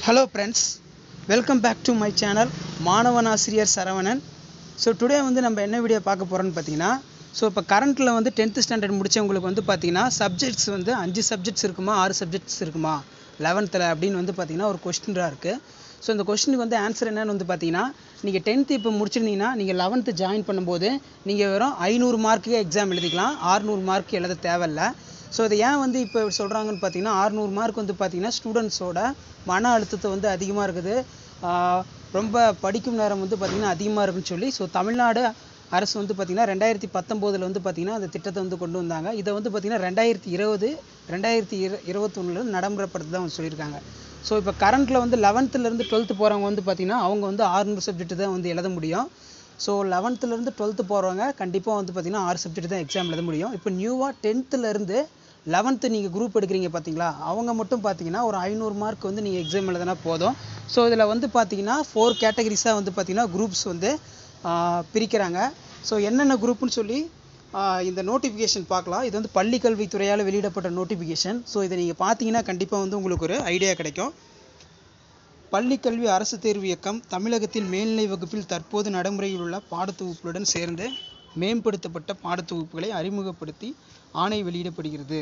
hello friends welcome back to my channel மாணவன் ஆசிரியர் Saravanan so today வந்து நம்ம என்ன வீடியோ பார்க்க போகிறோம்னு பார்த்தீங்கன்னா ஸோ இப்போ கரண்ட்டில் வந்து டென்த்து ஸ்டாண்டர்ட் முடிச்சவங்களுக்கு வந்து பார்த்தீங்கன்னா சப்ஜெக்ட்ஸ் வந்து அஞ்சு சப்ஜெக்ட்ஸ் இருக்குமா ஆறு சப்ஜெக்ட்ஸ் இருக்குமா லெவன்த்தில் அப்படின்னு வந்து பார்த்தீங்கன்னா ஒரு கொஸ்டினாக இருக்குது ஸோ இந்த கொஸ்டினுக்கு வந்து ஆன்சர் என்னன்னு வந்து பார்த்தீங்கன்னா நீங்கள் டென்த்து இப்போ முடிச்சிருந்தீங்கன்னா நீங்கள் லெவன்த்து ஜாயின் பண்ணும்போது நீங்கள் வெறும் ஐநூறு மார்க்குக்கு எக்ஸாம் எழுதிக்கலாம் ஆறுநூறு மார்க் எழுத தேவையில்ல ஸோ இது ஏன் வந்து இப்போ சொல்கிறாங்கன்னு பார்த்தீங்கன்னா ஆறுநூறு மார்க் வந்து பார்த்தீங்கன்னா ஸ்டூடெண்ட்ஸோட மன அழுத்தத்தை வந்து அதிகமாக இருக்குது ஆஹ் ரொம்ப படிக்கும் நேரம் வந்து பார்த்தீங்கன்னா அதிகமாக இருக்குன்னு சொல்லி ஸோ தமிழ்நாடு அரசு வந்து பார்த்தீங்கன்னா ரெண்டாயிரத்தி பத்தொம்போதில் வந்து பார்த்தீங்கன்னா அந்த திட்டத்தை வந்து கொண்டு வந்தாங்க இதை வந்து பார்த்தீங்கன்னா ரெண்டாயிரத்தி இருபது ரெண்டாயிரத்தி இரு இருபத்தொன்னில் நடைமுறைப்படுத்த தான் வந்து சொல்லியிருக்காங்க ஸோ இப்போ கரண்ட்டில் வந்து லெவன்த்துலேருந்து டுவெல்த்து போகிறவங்க வந்து பார்த்தீங்கன்னா அவங்க வந்து ஆறுநூறு சப்ஜெக்ட் தான் வந்து எழுத முடியும் ஸோ லெவன்த்துலேருந்து டுவெல்த்து போகிறவங்க கண்டிப்பாக வந்து பார்த்தீங்கன்னா ஆறு சப்ஜெக்ட் தான் எக்ஸாம் எழுத முடியும் இப்போ நியூவாக டென்த்துலேருந்து லெவன்த்து நீங்கள் குரூப் எடுக்கிறீங்க பார்த்தீங்களா அவங்க மட்டும் பார்த்தீங்கன்னா ஒரு ஐநூறு மார்க் வந்து நீங்கள் எக்ஸாம் எழுதினா போதும் ஸோ இதில் வந்து பார்த்தீங்கன்னா ஃபோர் கேட்டகரிஸாக வந்து பார்த்தீங்கன்னா குரூப்ஸ் வந்து ஆஹ், பிரிக்கிறாங்க ஸோ என்னென்ன குரூப்னு சொல்லி ஆஹ், இந்த நோட்டிஃபிகேஷன் பார்க்கலாம் இது வந்து பள்ளி கல்வித்துறையால் வெளியிடப்பட்ட நோட்டிஃபிகேஷன் ஸோ இதை நீங்கள் பார்த்தீங்கன்னா கண்டிப்பாக வந்து உங்களுக்கு ஒரு ஐடியா கிடைக்கும் பள்ளிக்கல்வி அரசு தேர்வு இயக்கம் தமிழகத்தில் மேல்நிலை வகுப்பில் தற்போது நடைமுறையில் உள்ள பாடத்தொகுப்புகளுடன் சேர்ந்து மேம்படுத்தப்பட்ட பாடத்தொகுப்புகளை அறிமுகப்படுத்தி ஆணை வெளியிடப்படுகிறது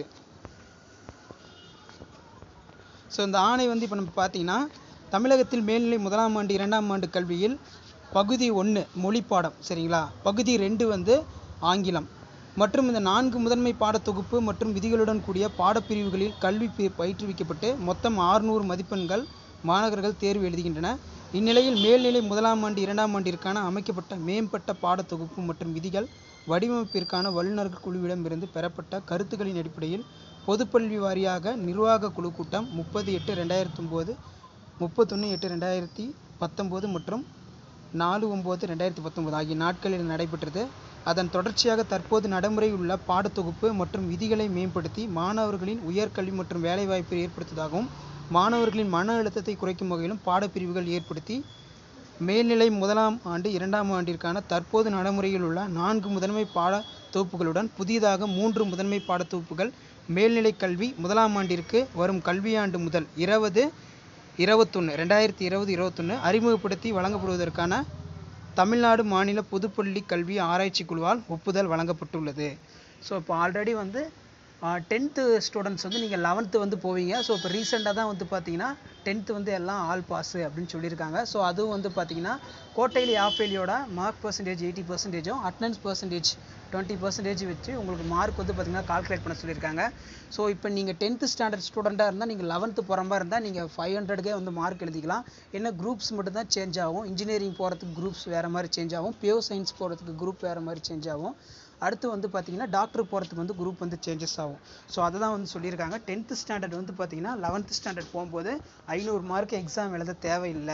ஸோ இந்த ஆணை வந்து இப்போ நம்ம பார்த்தீங்கன்னா தமிழகத்தில் மேல்நிலை முதலாம் ஆண்டு இரண்டாம் ஆண்டு கல்வியில் பகுதி ஒன்று மொழிப்பாடம் சரிங்களா பகுதி ரெண்டு வந்து ஆங்கிலம் மற்றும் இந்த நான்கு முதன்மை பாடத்தொகுப்பு மற்றும் விதிகளுடன் கூடிய பாடப்பிரிவுகளில் கல்வி பி- பயிற்றுவிக்கப்பட்டு மொத்தம் ஆறுநூறு மதிப்பெண்கள் மாணவர்கள் தேர்வு எழுதுகின்றன இந்நிலையில் மேல்நிலை முதலாம் ஆண்டு இரண்டாம் ஆண்டிற்கான அமைக்கப்பட்ட மேம்பட்ட பாடத்தொகுப்பு மற்றும் விதிகள் வடிவமைப்பிற்கான வல்லுநர்கள் குழுவிடமிருந்து பெறப்பட்ட கருத்துக்களின் அடிப்படையில் பொதுப்பல்வி வாரியாக நிர்வாக குழு கூட்டம் முப்பது எட்டு ரெண்டாயிரத்தி ஒம்பது முப்பத்தொன்று எட்டு ரெண்டாயிரத்தி பத்தொம்போது மற்றும் நாலு ஒம்பது ரெண்டாயிரத்தி பத்தொம்போது ஆகிய நாட்களில் நடைபெற்றது அதன் தொடர்ச்சியாக தற்போது நடைமுறையில் உள்ள பாடத்தொகுப்பு மற்றும் விதிகளை மேம்படுத்தி மாணவர்களின் உயர்கல்வி மற்றும் வேலைவாய்ப்பை ஏற்படுத்துவதாகவும் மாணவர்களின் மன அழுத்தத்தை குறைக்கும் வகையிலும் பாடப்பிரிவுகள் ஏற்படுத்தி மேல்நிலை முதலாம் ஆண்டு இரண்டாம் ஆண்டிற்கான தற்போது நடைமுறையில் உள்ள நான்கு முதன்மை பாட தொகுப்புகளுடன் புதியதாக மூன்று முதன்மை பாடத்தொகுப்புகள் மேல்நிலை கல்வி முதலாம் ஆண்டிற்கு வரும் கல்வியாண்டு முதல் இருபது இருபத்தொன்று ரெண்டாயிரத்தி இருபது இருபத்தொன்று அறிமுகப்படுத்தி வழங்கப்படுவதற்கான தமிழ்நாடு மாநில பொதுப்பள்ளி கல்வி ஆராய்ச்சி குழுவால் ஒப்புதல் வழங்கப்பட்டுள்ளது ஸோ இப்போ ஆல்ரெடி வந்து டென்த்து ஸ்டூடெண்ட்ஸ் வந்து நீங்கள் லெவன்த்து வந்து போவீங்க ஸோ இப்போ ரீசெண்டாக தான் வந்து பார்த்தீங்கன்னா டென்த்து வந்து எல்லாம் ஆல் பாஸு அப்படின்னு சொல்லியிருக்காங்க ஸோ அதுவும் வந்து பார்த்தீங்கன்னா கோட்டையிலி ஆஃப் ஃபெயிலியோட மார்க் பர்சன்டேஜ் எயிட்டி பர்சன்டேஜும் அட்டனன்ஸ் பர்சன்டேஜ் டுவெண்ட்டி பர்சன்டேஜ் வச்சு உங்களுக்கு மார்க் வந்து பார்த்தீங்கன்னா கால்குலேட் பண்ண சொல்லியிருக்காங்க ஸோ இப்போ நீங்கள் டென்த்து ஸ்டாண்டர்ட் ஸ்டூடெண்ட்டாக இருந்தால் நீங்கள் லெவன்த்து போகிற மாதிரி இருந்தால் நீங்கள் ஃபைவ் ஹண்ட்ரடுக்கே வந்து மார்க் எழுதிக்கலாம் என்ன குரூப்ஸ் மட்டும் தான் சேஞ்ச் ஆகும் இன்ஜினியரிங் போகிறதுக்கு குரூப்ஸ் வேறு மாதிரி சேஞ்ச் ஆகும் பியூர் சயின்ஸ் போகிறதுக்கு குரூப் வேறு மாதிரி சேஞ்ச் ஆகும் அடுத்து வந்து பார்த்தீங்கன்னா டாக்டர் போகிறதுக்கு வந்து குரூப் வந்து சேஞ்சஸ் ஆகும் ஸோ அதை தான் வந்து சொல்லியிருக்காங்க டென்த்து ஸ்டாண்டர்ட் வந்து பார்த்தீங்கன்னா லெவன்த்து ஸ்டாண்டர்ட் போகும்போது ஐநூறு மார்க் எக்ஸாம் எழுத தேவையில்லை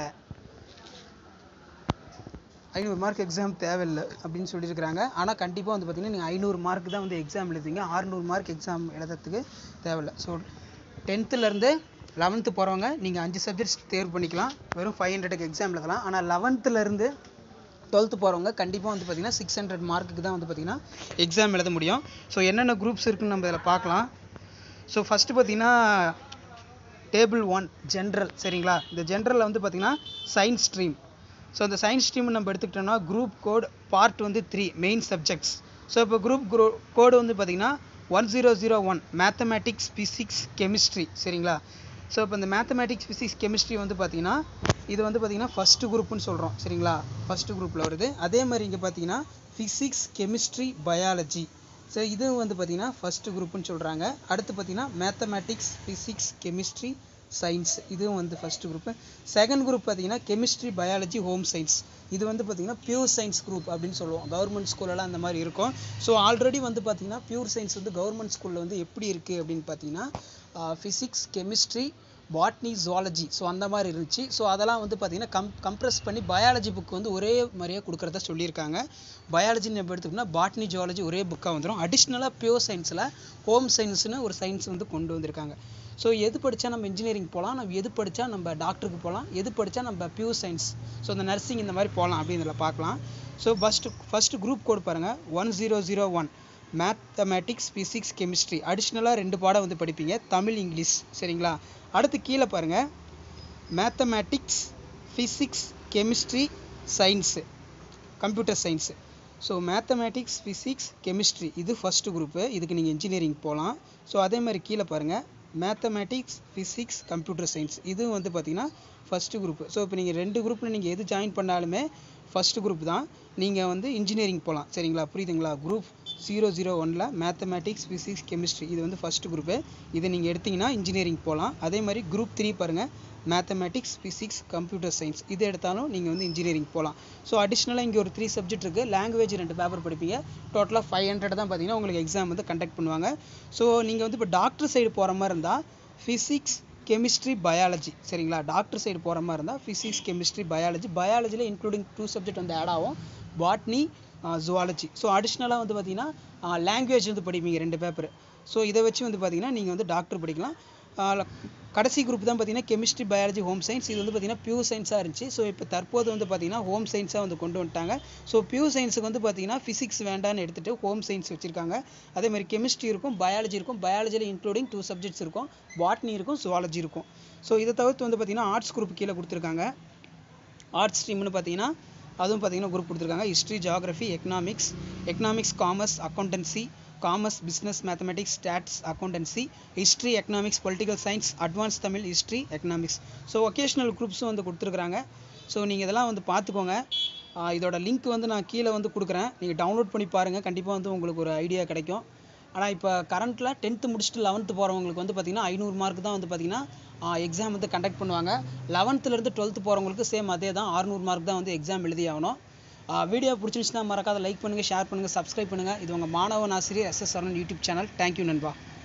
ஐநூறு மார்க் எக்ஸாம் தேவையில்லை அப்படின்னு சொல்லியிருக்கிறாங்க ஆனால் கண்டிப்பாக வந்து பார்த்தீங்கன்னா நீங்கள் ஐநூறு மார்க் தான் வந்து எக்ஸாம் எழுதுவீங்க ஆறுநூறு மார்க் எக்ஸாம் எழுதுறதுக்கு தேவையில்லை ஸோ டென்த்துலேருந்து லெவன்த்து போகிறவங்க நீங்கள் அஞ்சு சப்ஜெக்ட்ஸ் தேர்வு பண்ணிக்கலாம் வெறும் ஃபைவ் ஹண்ட்ரடுக்கு எக்ஸாம் எழுதலாம் ஆனால் லெவன்த்துலேருந்து டுவெல்த்து போகிறவங்க கண்டிப்பாக வந்து பார்த்தீங்கன்னா சிக்ஸ் ஹண்ட்ரட் மார்க்குக்கு தான் வந்து பார்த்தீங்கன்னா எக்ஸாம் எழுத முடியும் ஸோ என்னென்ன குரூப்ஸ் இருக்குன்னு நம்ம இதில் பார்க்கலாம் ஸோ ஃபஸ்ட்டு பார்த்தீங்கன்னா டேபிள் ஒன் ஜென்ரல் சரிங்களா இந்த ஜென்ரலில் வந்து பார்த்தீங்கன்னா சயின்ஸ் ஸ்ட்ரீம் ஸோ அந்த சயின்ஸ் ஸ்ட்ரீம் நம்ம எடுத்துக்கிட்டோம்னா குரூப் கோட் பார்ட் வந்து த்ரீ மெயின் சப்ஜெக்ட்ஸ் ஸோ இப்போ குரூப் குரூ கோடு வந்து பார்த்தீங்கன்னா one zero zero one mathematics physics chemistry சரிங்களா ஸோ இப்போ இந்த மேத்தமேட்டிக்ஸ் ஃபிசிக்ஸ் கெமிஸ்ட்ரி வந்து பார்த்தீங்கன்னா இது வந்து பார்த்தீங்கன்னா ஃபஸ்ட்டு குரூப்னு சொல்கிறோம் சரிங்களா ஃபஸ்ட்டு குரூப்பில் வருது அதே மாதிரி இங்கே பார்த்தீங்கன்னா ஃபிசிக்ஸ் கெமிஸ்ட்ரி பயாலஜி ஸோ இதுவும் வந்து பார்த்தீங்கன்னா ஃபஸ்ட்டு குரூப்னு சொல்கிறாங்க அடுத்து பார்த்தீங்கன்னா மேத்தமேட்டிக்ஸ் ஃபிசிக்ஸ் கெமிஸ்ட்ரி சயின்ஸ் இதுவும் வந்து ஃபஸ்ட்டு குரூப்பு செகண்ட் குரூப் பார்த்தீங்கன்னா கெமிஸ்ட்ரி பயாலஜி ஹோம் சயின்ஸ் இது வந்து பார்த்தீங்கன்னா பியூர் சயின்ஸ் குரூப் அப்படின்னு சொல்லுவோம் கவர்மெண்ட் ஸ்கூலெல்லாம் அந்த மாதிரி இருக்கும் ஸோ ஆல்ரெடி வந்து பார்த்தீங்கன்னா பியூர் சயின்ஸ் வந்து கவர்மெண்ட் ஸ்கூலில் வந்து எப்படி இருக்குது அப்படின்னு பார்த்தீங்கன்னா physics chemistry botany zoology so அந்த மாதிரி இருந்துச்சு ஸோ அதெல்லாம் வந்து பார்த்தீங்கன்னா கம் கம்ப்ரெஸ் பண்ணி பயாலஜி புக் வந்து ஒரே மாதிரியே கொடுக்குறதா சொல்லியிருக்காங்க பயாலஜி நம்ம எடுத்துக்கிட்டோம்னா பாட்னி ஜுவாலஜி ஒரே புக்காக வந்துடும் அடிஷ்னலாக பியூர் சயின்ஸில் ஹோம் சயின்ஸ்னு ஒரு சயின்ஸ் வந்து கொண்டு வந்திருக்காங்க ஸோ எது படித்தா நம்ம இன்ஜினியரிங் போகலாம் நம்ம எது படித்தா நம்ம டாக்டருக்கு போகலாம் எது படித்தா நம்ம பியூர் சயின்ஸ் ஸோ இந்த நர்சிங் இந்த மாதிரி போகலாம் அப்படின்னு இதில் பார்க்கலாம் so first first group code பாருங்கள் one zero zero one mathematics physics chemistry அடிஷ்னலாக ரெண்டு பாடம் வந்து படிப்பீங்க தமிழ் இங்கிலீஷ் சரிங்களா அடுத்து கீழே பாருங்கள் mathematics physics chemistry science computer science so mathematics physics chemistry இது ஃபஸ்ட்டு குரூப்பு இதுக்கு நீங்கள் இன்ஜினியரிங் போகலாம் ஸோ அதே மாதிரி கீழே பாருங்கள் மேத்தமேட்டிக்ஸ் ஃபிசிக்ஸ் கம்ப்யூட்டர் சயின்ஸ் இது வந்து பார்த்தீங்கன்னா ஃபஸ்ட்டு குரூப்பு ஸோ இப்போ நீங்கள் ரெண்டு குரூப்பில் நீங்கள் எது ஜாயின் பண்ணாலுமே ஃபஸ்ட்டு குரூப் தான் நீங்கள் வந்து இன்ஜினியரிங் போகலாம் சரிங்களா புரியுதுங்களா குரூப் ஜீரோ ஜீரோ ஒனில் மேத்தமேட்டிக்ஸ் ஃபிசிக்ஸ் கெமிஸ்ட்ரி இது வந்து ஃபஸ்ட்டு குரூப்பு இதை நீங்கள் எடுத்தீங்கன்னா இன்ஜினியரிங் போகலாம் அதே மாதிரி குரூப் த்ரீ பாருங்கள் மேத்தமேட்டிக்ஸ் ஃபிசிக்ஸ் கம்ப்யூட்டர் சயின்ஸ் இது எடுத்தாலும் நீங்கள் வந்து இன்ஜினியரிங் போகலாம் ஸோ அடிஷ்னலாக இங்கே ஒரு த்ரீ சப்ஜெக்ட் இருக்குது லாங்குவேஜ் ரெண்டு பேப்பர் படிப்பீங்க டோட்டலாக ஃபைவ் ஹண்ட்ரட் தான் பார்த்தீங்கன்னா உங்களுக்கு எக்ஸாம் வந்து கண்டக்ட் பண்ணுவாங்க ஸோ நீங்கள் வந்து இப்போ டாக்டர் சைடு போகிற மாதிரி இருந்தால் ஃபிசிக்ஸ் கெமிஸ்ட்ரி பயாலஜி சரிங்களா டாக்டர் சைடு போகிற மாதிரி இருந்தால் ஃபிசிக்ஸ் கெமிஸ்ட்ரி பயாலஜி பயாலஜியில் இன்க்ளூடிங் டூ சப்ஜெக்ட் வந்து ஆட் ஆகும் பாட்னி ஜுவாலஜி ஸோ அடிஷ்னலாக வந்து பார்த்தீங்கன்னா லாங்குவேஜ் வந்து படிப்பீங்க ரெண்டு பேப்பர் ஸோ இதை வச்சு வந்து பார்த்தீங்கன்னா நீங்கள் வந்து டாக்டர் படிக்கலாம் கடைசி குரூப் தான் பார்த்தீங்கன்னா கெமிஸ்ட்ரி பயாலஜி ஹோம் சயின்ஸ் இது வந்து பார்த்தீங்கன்னா பியூர் சயின்ஸாக இருந்துச்சு ஸோ இப்போ தற்போது வந்து பார்த்தீங்கன்னா ஹோம் சயின்ஸாக வந்து கொண்டு வந்துட்டாங்க ஸோ பியூர் சயின்ஸுக்கு வந்து பார்த்தீங்கன்னா ஃபிசிக்ஸ் வேண்டான்னு எடுத்துகிட்டு ஹோம் சயின்ஸ் வச்சுருக்காங்க அதே மாதிரி கெமிஸ்ட்ரி இருக்கும் பயாலஜி இருக்கும் பயாலஜியில் இன்க்ளூடிங் டூ சப்ஜெக்ட்ஸ் இருக்கும் பாட்னி இருக்கும் ஜுவாலஜி இருக்கும் ஸோ இதை தவிர்த்து வந்து பார்த்தீங்கன்னா ஆர்ட்ஸ் குரூப் கீழே கொடுத்துருக்காங்க ஆர்ட்ஸ் ஸ்ட்ரீம்னு பார்த்தீங்கன்னா அதுவும் பார்த்தீங்கன்னா குரூப் கொடுத்துருக்காங்க history geography economics economics commerce accountancy commerce business mathematics stats accountancy history economics political science advance Tamil history economics so vocational குரூப்ஸும் வந்து கொடுத்துருக்குறாங்க ஸோ நீங்கள் இதெல்லாம் வந்து பார்த்துக்கோங்க இதோட லிங்க் வந்து நான் கீழே வந்து கொடுக்குறேன் நீங்கள் டவுன்லோட் பண்ணி பாருங்கள் கண்டிப்பாக வந்து உங்களுக்கு ஒரு ஐடியா கிடைக்கும் ஆனால் இப்போ கரண்ட்டில் டென்த்து முடிச்சுட்டு லெவன்த்து போகிறவங்களுக்கு வந்து பார்த்திங்கன்னா ஐநூறு மார்க் தான் வந்து பார்த்திங்கன்னா எக்ஸாம் வந்து கண்டக்ட் பண்ணுவாங்க லெவன்த்துலேருந்து டுவெல்த்து போகிறவங்களுக்கு சேம் அதே தான் அறுநூறு மார்க் தான் வந்து எக்ஸாம் எழுதி ஆகணும் வீடியோ பிடிச்சிருந்துச்சுன்னா மறக்காத லைக் பண்ணுங்கள் ஷேர் பண்ணுங்கள் சப்ஸ்கிரைப் பண்ணுங்கள் இது உங்கள் மாணவன் ஆசிரியர் S S Saran YouTube channel thank you நண்பா